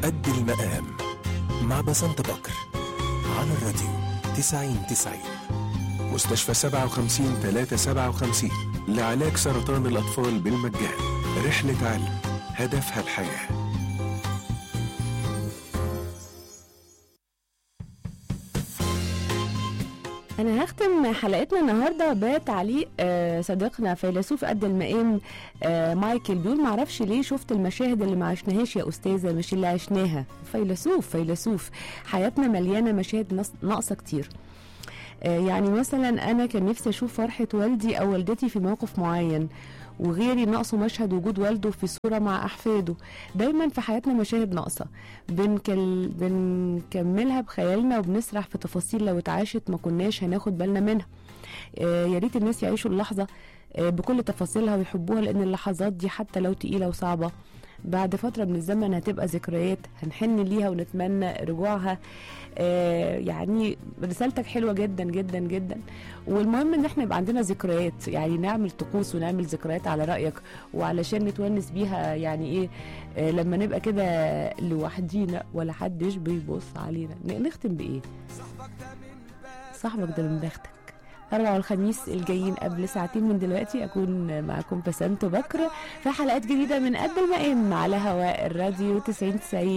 قد المقام مع بسنت بكر على الراديو 90 90 مستشفى 57 357 لعلاج سرطان الأطفال بالمجان رحلة علم هدفها الحياه انا هختم حلقتنا النهارده بتعليق آه، صديقنا فيلسوف قد المقام آه، مايكل بيقول معرفش ليه شفت المشاهد اللي ما عشناهاش يا استاذه مش اللي عشناها فيلسوف فيلسوف حياتنا مليانه مشاهد نص- ناقصه كتير آه، يعني مثلا انا كان نفسي اشوف فرحه والدي او والدتي في موقف معين وغيري ناقصه مشهد وجود والده في صوره مع احفاده دايما في حياتنا مشاهد ناقصه بنكل... بنكملها بخيالنا وبنسرح في تفاصيل لو اتعاشت ما كناش هناخد بالنا منها آه، يا ريت الناس يعيشوا اللحظه آه، بكل تفاصيلها ويحبوها لان اللحظات دي حتى لو تقيله وصعبه بعد فتره من الزمن هتبقى ذكريات هنحن ليها ونتمنى رجوعها آه، يعني رسالتك حلوه جدا جدا جدا والمهم ان احنا يبقى عندنا ذكريات يعني نعمل طقوس ونعمل ذكريات على رايك وعلشان نتونس بيها يعني ايه آه، لما نبقى كده لوحدينا ولا حدش بيبص علينا ن- نختم بايه صاحبك ده من بختك الأربعاء والخميس الجايين قبل ساعتين من دلوقتي أكون معكم بسنت بكر في حلقات جديدة من قد المقام على هواء الراديو 90 90